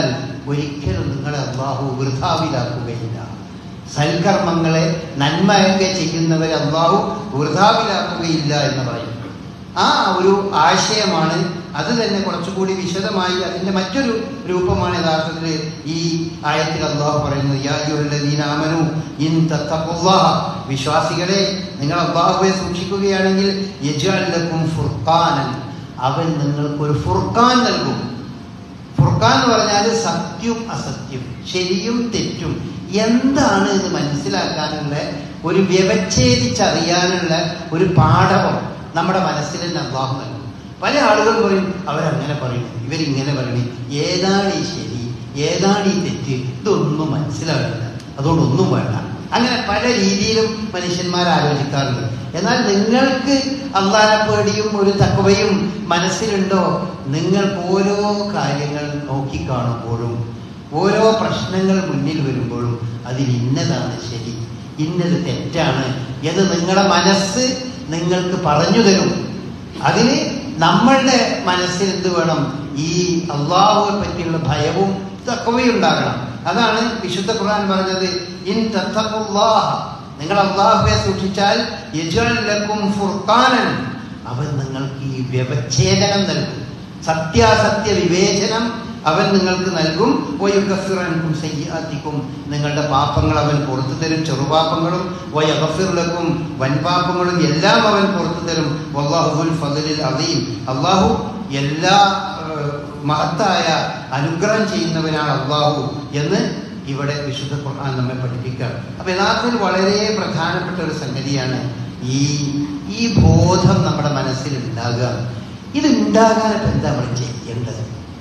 ഒരിക്കലും നിങ്ങളെ അള്ളാഹു വൃഥാവിലാക്കുകയില്ല സൽക്കർമ്മങ്ങളെ നന്മയൊക്കെ ചെയ്യുന്നവരെ അള്ളാഹു വൃഥാവിലാക്കുകയില്ല എന്ന് പറയും ആ ഒരു ആശയമാണ് അത് തന്നെ കുറച്ചുകൂടി വിശദമായി അതിന്റെ മറ്റൊരു രൂപമാണ് യഥാർത്ഥത്തിൽ ഈ ആയത്തിൽ അള്ളാഹു പറയുന്നത് യാ അയ്യുഹല്ലദീന ആമനു ഇൻ തത്തഖുല്ലാഹ വിശ്വാസികളെ നിങ്ങൾ അള്ളാഹുവെ സൂക്ഷിക്കുകയാണെങ്കിൽ യജ്അൽ ലക്കും ഫുർഖാനൻ അവൻ നിങ്ങൾക്കൊരു ഫുർഖാൻ നൽകും ഫുർഖാൻ എന്ന് പറഞ്ഞാൽ സത്യം അസത്യം ശരിയും തെറ്റും എന്താണ് എന്ന് മനസ്സിലാക്കാനുള്ള ഒരു വ്യവച്ഛേദിച്ചറിയാനുള്ള ഒരു പാഠവം നമ്മുടെ മനസ്സിൽ തന്നെ അള്ളാഹു നൽകും പല ആളുകളും പറയും അവരങ്ങനെ പറയും ഇവരിങ്ങനെ പറയണേ ഏതാണ് ഈ ശരി ഏതാണ് ഈ തെറ്റ് ഇതൊന്നും മനസ്സിലാവില്ല അതുകൊണ്ട് ഒന്നും വേണ്ട അങ്ങനെ പല രീതിയിലും മനുഷ്യന്മാർ ആലോചിക്കാറുണ്ട് എന്നാൽ നിങ്ങൾക്ക് അള്ളാഹെ പേടിയും ഒരു തക്കവയും മനസ്സിലുണ്ടോ നിങ്ങൾക്ക് ഓരോ കാര്യങ്ങൾ നോക്കിക്കാണുമ്പോഴും ഓരോ പ്രശ്നങ്ങൾ മുന്നിൽ വരുമ്പോഴും അതിൽ ഇന്നതാണ് ശരി ഇന്നത് തെറ്റാണ് എന്ന് നിങ്ങളുടെ മനസ്സ് നിങ്ങൾക്ക് പറഞ്ഞു തരും അതിന് നമ്മളുടെ മനസ്സിൽ എന്ത് വേണം ഈ അള്ളാഹുവിനെ പറ്റിയുള്ള ഭയവും തക്കവയുണ്ടാകണം അതാണ് വിശുദ്ധ ഖുർആൻ പറഞ്ഞത് ഇൻ തത്തഖുല്ലാഹ നിങ്ങൾ അള്ളാഹുവെ സൂക്ഷിച്ചാൽ യജ്അൽ ലക്കും ഫുർഖാനൻ അവൻ നിങ്ങൾക്ക് ഈ വ്യവച്ഛേദനം നൽകും സത്യാസത്യ വിവേചനം അവൻ നിങ്ങൾക്ക് നൽകും വയുഗഫിറൻകും സയ്യാത്തിക്കും നിങ്ങളുടെ പാപങ്ങൾ അവൻ പുറത്തു തരും ചെറുപാപങ്ങളും വയഗഫിറിലക്കും വൻപാപങ്ങളും എല്ലാം അവൻ പുറത്തു തരും വല്ലാഹുൽ ഫദലിൽ അദീം അള്ളാഹു എല്ലാ ഏഹ്, മഹത്തായ അനുഗ്രഹം ചെയ്യുന്നവനാണ് അള്ളാഹു എന്ന് ഇവിടെ വിശുദ്ധ ഖുർആൻ നമ്മെ പഠിപ്പിക്കുകയാണ് അപ്പൊ യഥാർത്ഥത്തിൽ വളരെ പ്രധാനപ്പെട്ട ഒരു സംഗതിയാണ് ഈ ഈ ബോധം നമ്മുടെ മനസ്സിൽ ഉണ്ടാകുക ഇത് ഉണ്ടാകാൻ ഇപ്പൊ എന്താ നമ്മൾ ചെയ്യേണ്ടത്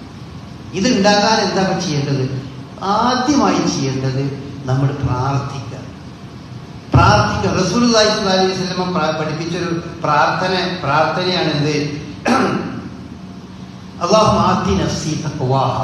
ഇത് ഉണ്ടാകാൻ എന്താ നമ്മൾ ചെയ്യേണ്ടത് ആദ്യമായി ചെയ്യേണ്ടത് നമ്മൾ പ്രാർത്ഥിക്കുക പ്രാർത്ഥിക്കുക റസൂൽ അലൈഹി വസല്ലം പഠിപ്പിച്ചൊരു പ്രാർത്ഥന പ്രാർത്ഥനയാണ് എന്ത് അള്ളാഹു ആദ്യ നഫ്സി തഖ്വാഹ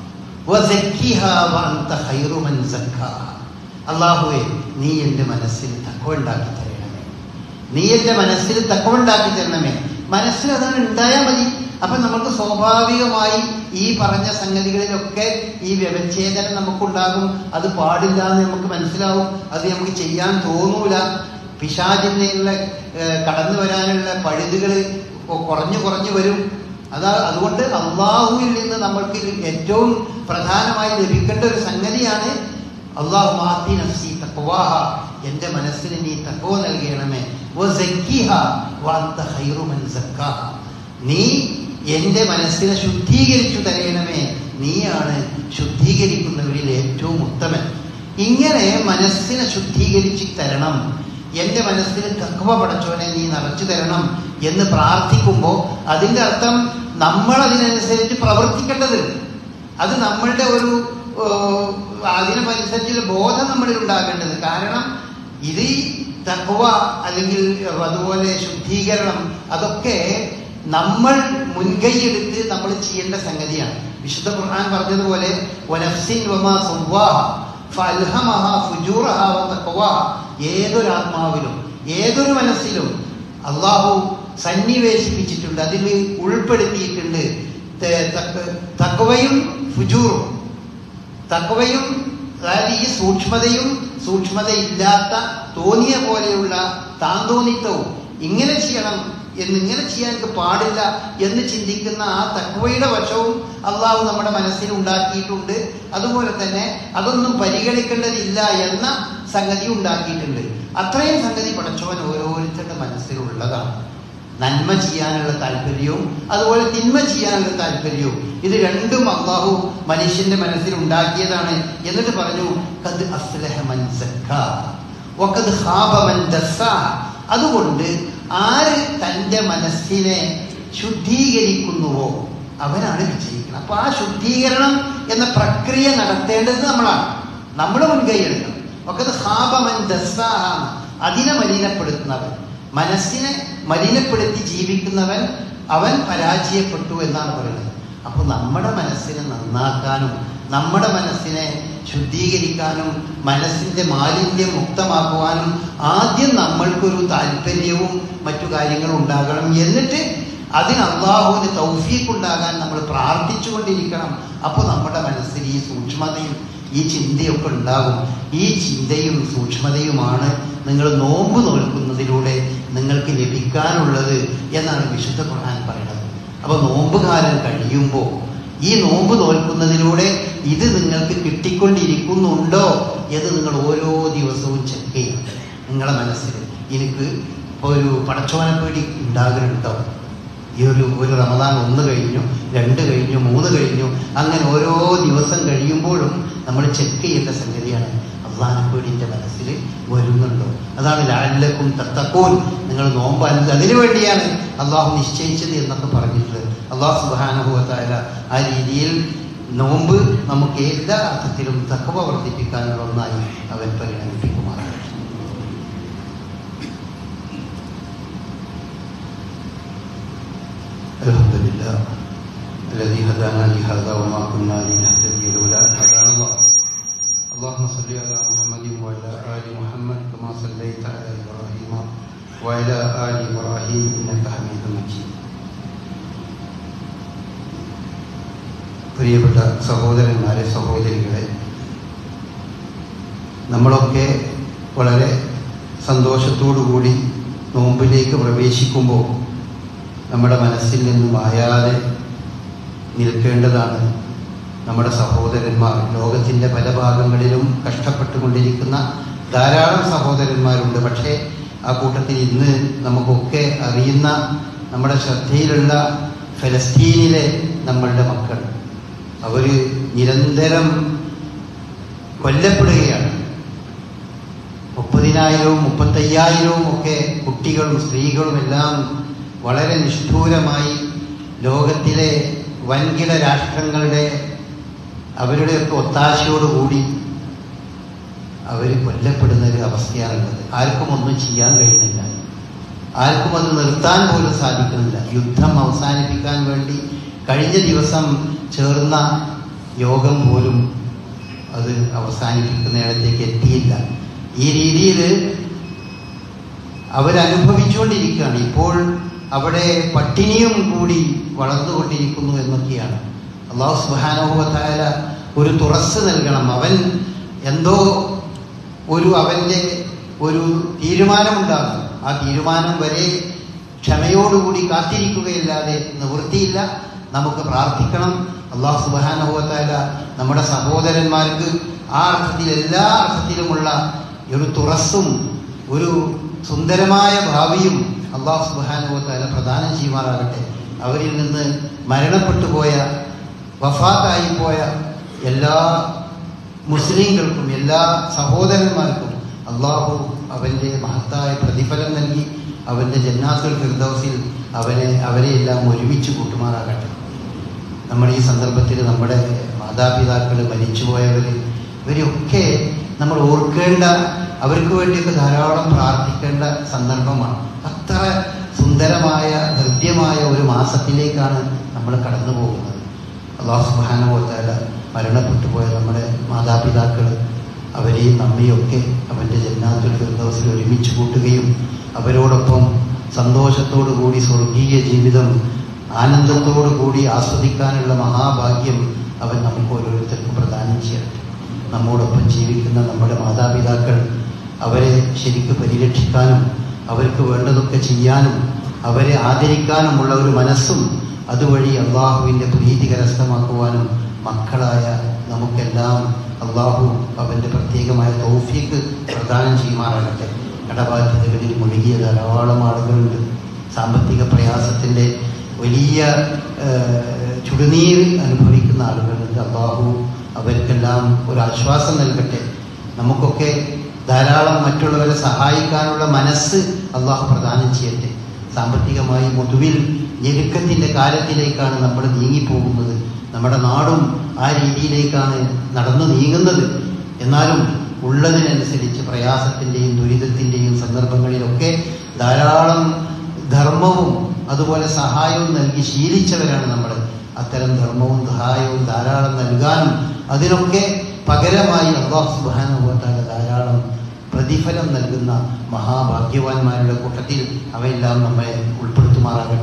വസക്കിഹാ വഅൻത ഖൈറു മൻ സക്കാഹ അള്ളാഹുവേ നീ എൻ്റെ മനസ്സിൽ തഖ്വ ഉണ്ടാക്കി തരണമേ നീ എൻ്റെ മനസ്സിൽ തഖ്വ ഉണ്ടാക്കി തരണമേ മനസ്സിൽ അതാണ് ഉണ്ടായാൽ മതി അപ്പൊ നമുക്ക് സ്വാഭാവികമായി ഈ പറഞ്ഞ സംഗതികളിലൊക്കെ ഈ വ്യവച്ഛേദനം നമുക്കുണ്ടാകും അത് പാടില്ല എന്ന് നമുക്ക് മനസ്സിലാവും അത് നമുക്ക് ചെയ്യാൻ തോന്നൂല പിശാചിനുള്ള കടന്നു വരാനുള്ള പഴുതുകൾ കുറഞ്ഞു കുറഞ്ഞു വരും അതാ അതുകൊണ്ട് അള്ളാഹുവിൽ നിന്ന് നമ്മൾക്ക് ഏറ്റവും പ്രധാനമായി ലഭിക്കേണ്ട ഒരു സംഗതിയാണ് അള്ളാഹു മാത്തി നഫ്സി തഖ്വാഹ എന്റെ മനസ്സിന് നീ തഖ്വ നൽകണമേ വസക്കിഹ വഅൻത ഖൈറു മൻ സക്കാഹ നീ എന്റെ മനസ്സിനെ ശുദ്ധീകരിച്ചു തരയണമേ നീയാണ് ശുദ്ധീകരിക്കുന്നവരിൽ ഏറ്റവും ഉത്തമൻ ഇങ്ങനെ മനസ്സിനെ ശുദ്ധീകരിച്ച് തരണം എന്റെ മനസ്സിൽ തക്കവ പടച്ചോനെ നീ നിറച്ചു തരണം എന്ന് പ്രാർത്ഥിക്കുമ്പോൾ അതിന്റെ അർത്ഥം നമ്മൾ അതിനനുസരിച്ച് പ്രവർത്തിക്കേണ്ടത് അത് നമ്മളുടെ ഒരു ഏഹ്, അതിനനുസരിച്ചുള്ള ബോധം നമ്മളിൽ ഉണ്ടാകേണ്ടത് കാരണം ഇത് ഈ തക്വ അല്ലെങ്കിൽ അതുപോലെ ശുദ്ധീകരണം അതൊക്കെ നമ്മൾ മുൻകൈയെടുത്ത് നമ്മൾ ചെയ്യേണ്ട സംഗതിയാണ് വിശുദ്ധ ഖുർആൻ പറഞ്ഞതുപോലെ വനഫ്സിൻ വമാ സവ്വാഹ ഫഅൽഹമഹ ഫുജൂറഹ വതഖ്വാഹ ഏതൊരു ആത്മാവിലും ഏതൊരു മനസ്സിലും അള്ളാഹു സന്നിവേശിപ്പിച്ചിട്ടുണ്ട് അതിൽ ഉൾപ്പെടുത്തിയിട്ടുണ്ട് ത- തക്ക- തക്വയും ഫുജൂറും തക്വയും അതായത് ഈ സൂക്ഷ്മതയും സൂക്ഷ്മതയില്ലാത്ത തോന്നിയ പോലെയുള്ള താന്തോന്നിത്തവും ഇങ്ങനെ ചെയ്യണം എന്ന് ഇങ്ങനെ ചെയ്യാൻ എനിക്ക് പാടില്ല എന്ന് ചിന്തിക്കുന്ന ആ തക്വയുടെ വശവും അള്ളാഹു നമ്മുടെ മനസ്സിൽ ഉണ്ടാക്കിയിട്ടുണ്ട് അതുപോലെ തന്നെ അതൊന്നും പരിഗണിക്കേണ്ടതില്ല എന്ന സംഗതി ഉണ്ടാക്കിയിട്ടുണ്ട് അത്രയും സംഗതി പടച്ചവൻ ഓരോരുത്തരുടെ മനസ്സിലുള്ളതാണ് നന്മ ചെയ്യാനുള്ള താല്പര്യവും അതുപോലെ തിന്മ ചെയ്യാനുള്ള താല്പര്യവും ഇത് രണ്ടും അള്ളാഹു മനുഷ്യന്റെ മനസ്സിൽ ഉണ്ടാക്കിയതാണ് എന്നിട്ട് പറഞ്ഞു കത് അസ്ലഹ മൻ സക്കാ വഖദ് ഖാബ മൻ ദസ്സാ അതുകൊണ്ട് ആര് തൻ്റെ മനസ്സിനെ ശുദ്ധീകരിക്കുന്നുവോ അവനാണ് വിജയിക്കുന്നത് അപ്പൊ ആ ശുദ്ധീകരണം എന്ന പ്രക്രിയ നടത്തേണ്ടത് നമ്മളാണ് നമ്മൾ മുൻകൈ എടുക്കണം ഒക്കെ ഹാപമൻ ദസ്സാഹാണ് അതിനെ മലിനപ്പെടുത്തുന്നവൻ മനസ്സിനെ മലിനപ്പെടുത്തി ജീവിക്കുന്നവൻ അവൻ പരാജയപ്പെട്ടു എന്നാണ് പറയുന്നത് അപ്പോൾ നമ്മുടെ മനസ്സിനെ നന്നാക്കാനും നമ്മുടെ മനസ്സിനെ ശുദ്ധീകരിക്കാനും മനസ്സിന്റെ മാലിന്യം മുക്തമാക്കുവാനും ആദ്യം നമ്മൾക്കൊരു താല്പര്യവും മറ്റു കാര്യങ്ങളും ഉണ്ടാകണം എന്നിട്ട് അതിന് അള്ളാഹുവിന് തൗഫീഖ് ഉണ്ടാകാൻ നമ്മൾ പ്രാർത്ഥിച്ചുകൊണ്ടിരിക്കണം അപ്പോൾ നമ്മുടെ മനസ്സിൽ ഈ സൂക്ഷ്മതയും ഈ ചിന്തയൊക്കെ ഉണ്ടാകും ഈ ചിന്തയും സൂക്ഷ്മതയുമാണ് നിങ്ങൾ നോമ്പ് നോൽക്കുന്നതിലൂടെ നിങ്ങൾക്ക് ലഭിക്കാനുള്ളത് എന്നാണ് വിശുദ്ധ ഖുർആൻ പറയുന്നത് അപ്പോൾ നോമ്പുകാലം കഴിയുമ്പോൾ ഈ നോമ്പ് നോൽക്കുന്നതിലൂടെ ഇത് നിങ്ങൾക്ക് കിട്ടിക്കൊണ്ടിരിക്കുന്നുണ്ടോ എന്ന് നിങ്ങൾ ഓരോ ദിവസവും ചെക്ക് ചെയ്യണം നിങ്ങളെ മനസ്സിൽ എനിക്ക് ഇപ്പോൾ ഒരു പടച്ചോനെ പേടി ഉണ്ടാകുന്നുണ്ടോ ഈ ഒരു ഒരു റമദാൻ ഒന്ന് കഴിഞ്ഞു രണ്ട് കഴിഞ്ഞു മൂന്ന് കഴിഞ്ഞു അങ്ങനെ ഓരോ ദിവസം കഴിയുമ്പോഴും നമ്മൾ ചെക്ക് ചെയ്യേണ്ട സംഗതിയാണ് അള്ളാഹെ പേടിൻ്റെ മനസ്സിൽ വരുന്നുണ്ടോ അതാണ് ലാലക്കും തത്തക്കൂൻ നിങ്ങൾ നോമ്പ് അനു- അതിനു വേണ്ടിയാണ് അള്ളാഹു നിശ്ചയിച്ചത് എന്നൊക്കെ പറഞ്ഞിട്ടുള്ളത് അള്ളാഹു സുബാനുഭവത്തായ ആ രീതിയിൽ നോമ്പ് നമുക്ക് എല്ലാ അർത്ഥത്തിലും തക്കവ വർദ്ധിപ്പിക്കാനുള്ള ഒന്നായി അവൻ പരിഗണിപ്പിക്കുമാറാണ് الحمد لله الذي هدانا لهذا وما كنا لنهتدي لولا ان هدانا الله اللهم صل على محمد وعلى ال محمد كما صليت على ابراهيم وعلى ال ابراهيم انك حميد مجيد പ്രിയപ്പെട്ട സഹോദരന്മാരെ സഹോദരികളെ നമ്മളൊക്കെ വളരെ സന്തോഷത്തോടു കൂടി നോമ്പിലേക്ക് പ്രവേശിക്കുമ്പോൾ നമ്മുടെ മനസ്സിൽ നിന്ന് മായാതെ നിൽക്കേണ്ടതാണ് നമ്മുടെ സഹോദരന്മാർ ലോകത്തിൻ്റെ പല ഭാഗങ്ങളിലും കഷ്ടപ്പെട്ടുകൊണ്ടിരിക്കുന്ന ധാരാളം സഹോദരന്മാരുണ്ട് പക്ഷേ ആ കൂട്ടത്തിൽ ഇന്ന് നമുക്കൊക്കെ അറിയുന്ന നമ്മുടെ ശ്രദ്ധയിലുള്ള ഫലസ്തീനിലെ നമ്മളുടെ മക്കൾ അവർ നിരന്തരം കൊല്ലപ്പെടുകയാണ് മുപ്പതിനായിരവും മുപ്പത്തയ്യായിരവും ഒക്കെ കുട്ടികളും സ്ത്രീകളും എല്ലാം വളരെ നിഷ്ഠൂരമായി ലോകത്തിലെ വൻകിട രാഷ്ട്രങ്ങളുടെ അവരുടെയൊക്കെ ഒത്താശയോടുകൂടി അവർ കൊല്ലപ്പെടുന്ന ഒരു അവസ്ഥയാണുള്ളത് ആർക്കും ഒന്നും ചെയ്യാൻ കഴിയുന്നില്ല ആർക്കും അത് നിർത്താൻ പോലും സാധിക്കുന്നില്ല യുദ്ധം അവസാനിപ്പിക്കാൻ വേണ്ടി കഴിഞ്ഞ ദിവസം ചേർന്ന യോഗം പോലും അത് അവസാനിപ്പിക്കുന്നിടത്തേക്ക് എത്തിയില്ല ഈ രീതിയിൽ അവരനുഭവിച്ചുകൊണ്ടിരിക്കുകയാണ് ഇപ്പോൾ അവിടെ പട്ടിണിയും കൂടി വളർന്നുകൊണ്ടിരിക്കുന്നു എന്നൊക്കെയാണ് അള്ളാഹു സുബാനുഭവത്തായ ഒരു തുറസ് നൽകണം അവൻ എന്തോ ഒരു അവൻ്റെ ഒരു തീരുമാനമുണ്ടാകും ആ തീരുമാനം വരെ ക്ഷമയോടുകൂടി കാത്തിരിക്കുകയില്ലാതെ നിവൃത്തിയില്ല നമുക്ക് പ്രാർത്ഥിക്കണം അള്ളാഹു സുബാനുഭവത്തായ നമ്മുടെ സഹോദരന്മാർക്ക് ആ അർത്ഥത്തിൽ എല്ലാ അർത്ഥത്തിലുമുള്ള ഒരു തുറസ്സും ഒരു സുന്ദരമായ ഭാവിയും അള്ളാഹു സുബാനുഭവത്തായ പ്രദാനം ചെയ്യുമാറാകട്ടെ അവരിൽ നിന്ന് മരണപ്പെട്ടു പോയ വഫാത്തായി പോയ എല്ലാ മുസ്ലിങ്ങൾക്കും എല്ലാ സഹോദരന്മാർക്കും അള്ളാഹു അവൻ്റെ മഹത്തായ പ്രതിഫലം നൽകി അവൻ്റെ ജന്നാത്തുൽ ഫിർദൗസിൽ അവനെ അവരെയെല്ലാം ഒരുമിച്ച് കൂട്ടുമാറാകട്ടെ നമ്മൾ ഈ സന്ദർഭത്തിൽ നമ്മുടെ മാതാപിതാക്കൾ മരിച്ചുപോയവർ ഇവരെയൊക്കെ നമ്മൾ ഓർക്കേണ്ട അവർക്ക് വേണ്ടിയൊക്കെ ധാരാളം പ്രാർത്ഥിക്കേണ്ട സന്ദർഭമാണ് അത്ര സുന്ദരമായ ഹൃദ്യമായ ഒരു മാസത്തിലേക്കാണ് നമ്മൾ കടന്നു പോകുന്നത് അള്ളാഹു സുബാനുഭവത്താല മരണപ്പെട്ടു പോയ നമ്മുടെ മാതാപിതാക്കൾ അവരെയും നമ്മയൊക്കെ അവൻ്റെ ജന്നാത്തുൽ ഫിർദൗസിൽ ഒരുമിച്ച് കൂട്ടുകയും അവരോടൊപ്പം സന്തോഷത്തോടു കൂടി സ്വർഗീയ ജീവിതം ആനന്ദത്തോടു കൂടി ആസ്വദിക്കാനുള്ള മഹാഭാഗ്യം അവൻ നമുക്ക് ഓരോരുത്തർക്കും പ്രദാനം ചെയ്യട്ടെ നമ്മോടൊപ്പം ജീവിക്കുന്ന നമ്മുടെ മാതാപിതാക്കൾ അവരെ ശരിക്ക് പരിരക്ഷിക്കാനും അവർക്ക് വേണ്ടതൊക്കെ ചെയ്യാനും അവരെ ആദരിക്കാനുമുള്ള ഒരു മനസ്സും അതുവഴി അള്ളാഹുവിൻ്റെ പ്രീതി കരസ്ഥമാക്കുവാനും മക്കളായ നമുക്കെല്ലാം അള്ളാഹു അവൻ്റെ പ്രത്യേകമായ തൗഫീക്ക് പ്രദാനം ചെയ്യുമാറാകട്ടെ കടബാധ്യതകളിൽ മുഴുകിയ ധാരാളം ആളുകളുണ്ട് സാമ്പത്തിക പ്രയാസത്തിൻ്റെ വലിയ ഏഹ്, ചുടുനീര് അനുഭവിക്കുന്ന ആളുകളുണ്ട് അള്ളാഹു അവർക്കെല്ലാം ഒരു ആശ്വാസം നൽകട്ടെ നമുക്കൊക്കെ ധാരാളം മറ്റുള്ളവരെ സഹായിക്കാനുള്ള മനസ്സ് അള്ളാഹു പ്രദാനം ചെയ്യട്ടെ സാമ്പത്തികമായി മുതുവിൽ ഞെരുക്കത്തിൻ്റെ കാലത്തിലേക്കാണ് നമ്മൾ നീങ്ങിപ്പോകുന്നത് നമ്മുടെ നാടും ആ രീതിയിലേക്കാണ് നടന്നു നീങ്ങുന്നത് എന്നാലും ഉള്ളതിനനുസരിച്ച് പ്രയാസത്തിൻ്റെയും ദുരിതത്തിൻ്റെയും സന്ദർഭങ്ങളിലൊക്കെ ധാരാളം ധർമ്മവും അതുപോലെ സഹായവും നൽകി ശീലിച്ചവരാണ് നമ്മൾ അത്തരം ധർമ്മവും സഹായവും ധാരാളം നൽകാനും അതിനൊക്കെ പകരമായി അള്ളാഹു സുബാനുഭവത്താല ധാരാളം പ്രതിഫലം നൽകുന്ന മഹാഭാഗ്യവാന്മാരുടെ കൂട്ടത്തിൽ അവയെല്ലാം നമ്മെ ഉൾപ്പെടുത്തുമാറാകട്ടെ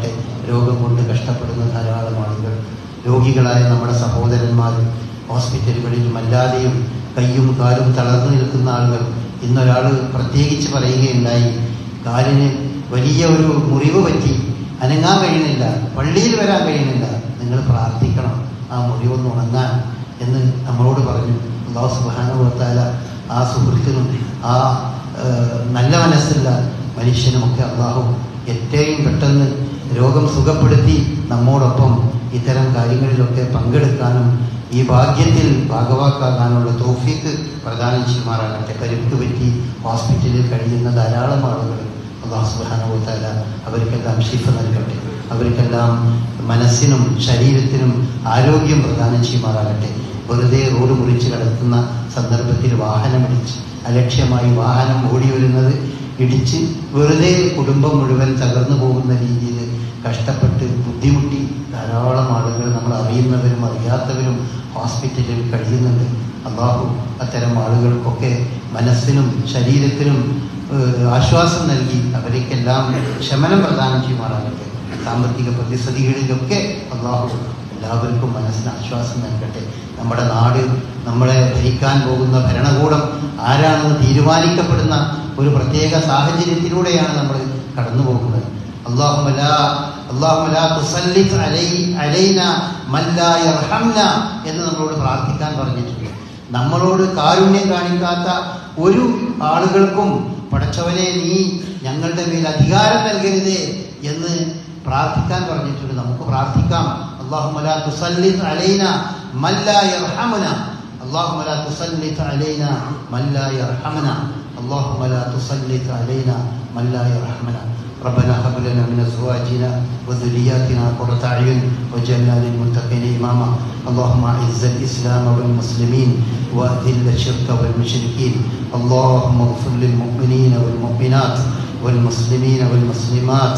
രോഗം കൊണ്ട് കഷ്ടപ്പെടുന്ന ധാരാളം ആളുകൾ രോഗികളായ നമ്മുടെ സഹോദരന്മാർ ഹോസ്പിറ്റലുകളിലും അല്ലാതെയും കയ്യും കാലും തളർന്നു നിൽക്കുന്ന ആളുകൾ ഇന്നൊരാൾ പ്രത്യേകിച്ച് പറയുകയുണ്ടായി കാലിന് വലിയ ഒരു മുറിവ് പറ്റി അനങ്ങാൻ കഴിയുന്നില്ല പള്ളിയിൽ വരാൻ കഴിയുന്നില്ല നിങ്ങൾ പ്രാർത്ഥിക്കണം ആ മുറിവൊന്ന് ഉണങ്ങാൻ എന്ന് നമ്മളോട് പറഞ്ഞു അള്ളാഹു സുബാനുഭവത്താല ആ സുഹൃത്തിനും ആ ഏഹ്, നല്ല മനസ്സുള്ള മനുഷ്യനുമൊക്കെ അള്ളാഹു ഏറ്റവും പെട്ടെന്ന് രോഗം സുഖപ്പെടുത്തി നമ്മോടൊപ്പം ഇത്തരം കാര്യങ്ങളിലൊക്കെ പങ്കെടുക്കാനും ഈ ഭാഗ്യത്തിൽ ഭാഗവാക്കാകാനുള്ള തോഫീക്ക് പ്രദാനം ചെയ്യുമാറാകട്ടെ കരുത്ത് പറ്റി ഹോസ്പിറ്റലിൽ കഴിയുന്ന ധാരാളം ആളുകൾ അള്ളാഹു സുബാനുഭവത്താല അവർക്കെല്ലാം ശിഫ നൽകട്ടെ അവർക്കെല്ലാം മനസ്സിനും ശരീരത്തിനും ആരോഗ്യം പ്രദാനം ചെയ്യുമാറാകട്ടെ വെറുതെ റോഡ് മുറിച്ച് കിടക്കുന്ന സന്ദർഭത്തിൽ വാഹനമിടിച്ച് അലക്ഷ്യമായി വാഹനം ഓടി വരുന്നത് ഇടിച്ച് വെറുതെ കുടുംബം മുഴുവൻ തകർന്നു പോകുന്ന രീതിയിൽ കഷ്ടപ്പെട്ട് ബുദ്ധിമുട്ടി ധാരാളം ആളുകൾ നമ്മൾ അറിയുന്നവരും അറിയാത്തവരും ഹോസ്പിറ്റലിൽ കഴിയുന്നുണ്ട് അള്ളാഹു അത്തരം ആളുകൾക്കൊക്കെ മനസ്സിനും ശരീരത്തിനും ഏഹ്, ആശ്വാസം നൽകി അവരേക്കെല്ലാം ശമനം പ്രദാനം ചെയ്യുമാറാകട്ടെ സാമ്പത്തിക പ്രതിസന്ധികളിലൊക്കെ അള്ളാഹു എല്ലാവർക്കും മനസ്സിന് ആശ്വാസം നൽകട്ടെ നമ്മുടെ നാട് നമ്മളെ ഭരിക്കാൻ പോകുന്ന ഭരണകൂടം ആരാണെന്ന് തീരുമാനിക്കപ്പെടുന്ന ഒരു പ്രത്യേക സാഹചര്യത്തിലൂടെയാണ് നമ്മൾ കടന്നു പോകുന്നത് അള്ളാഹുമല അള്ളാഹുമല തുസല്ലിത്ത് അലൈ അലൈന മല്ലാ യർഹംന എന്ന് നമ്മളോട് പ്രാർത്ഥിക്കാൻ പറഞ്ഞിട്ടുണ്ട് നമ്മളോട് കാരുണ്യം കാണിക്കാത്ത ഒരു ആളുകൾക്കും പടച്ചവനെ നീ ഞങ്ങളുടെ മേൽ അധികാരം നൽകരുതേ എന്ന് പ്രാർത്ഥിക്കാൻ പറഞ്ഞിട്ടുണ്ട് നമുക്ക് പ്രാർത്ഥിക്കാം അള്ളാഹുമല തുസല്ലിത്ത് അലൈന മല്ലാ യർഹമന اللهم لا تسلط علينا من لا يرحمنا اللهم لا تسلط علينا من لا يرحمنا ربنا هب لنا من ازواجنا وذرياتنا قرة اعين واجعلنا للمتقين اماما اللهم اعز الاسلام والمسلمين واذل الشرك والمشركين اللهم اغفر للمؤمنين والمؤمنات والمسلمين والمسلمات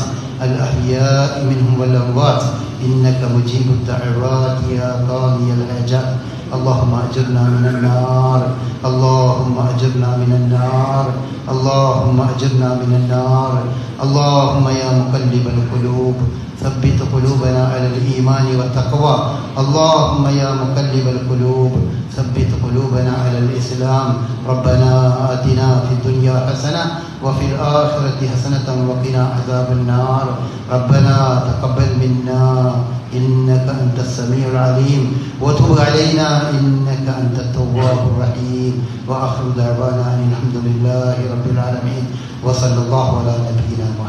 الاحياء منهم والاموات انك مجيب الدعوات يا قاضي الحاجات اللهم اجرنا من النار اللهم اجرنا من النار اللهم اجرنا من النار اللهم يا مقلب القلوب ثبت قلوبنا على الايمان والتقوى اللهم يا مقلب القلوب ثبت قلوبنا على الاسلام ربنا اتنا في الدنيا حسنه وفي الاخره حسنه وقنا عذاب النار ربنا تقبل منا إنك أنت السميع العليم وتب علينا إنك أنت التواب الرحيم وآخر دعوانا أن الحمد لله رب العالمين وصلى الله على نبينا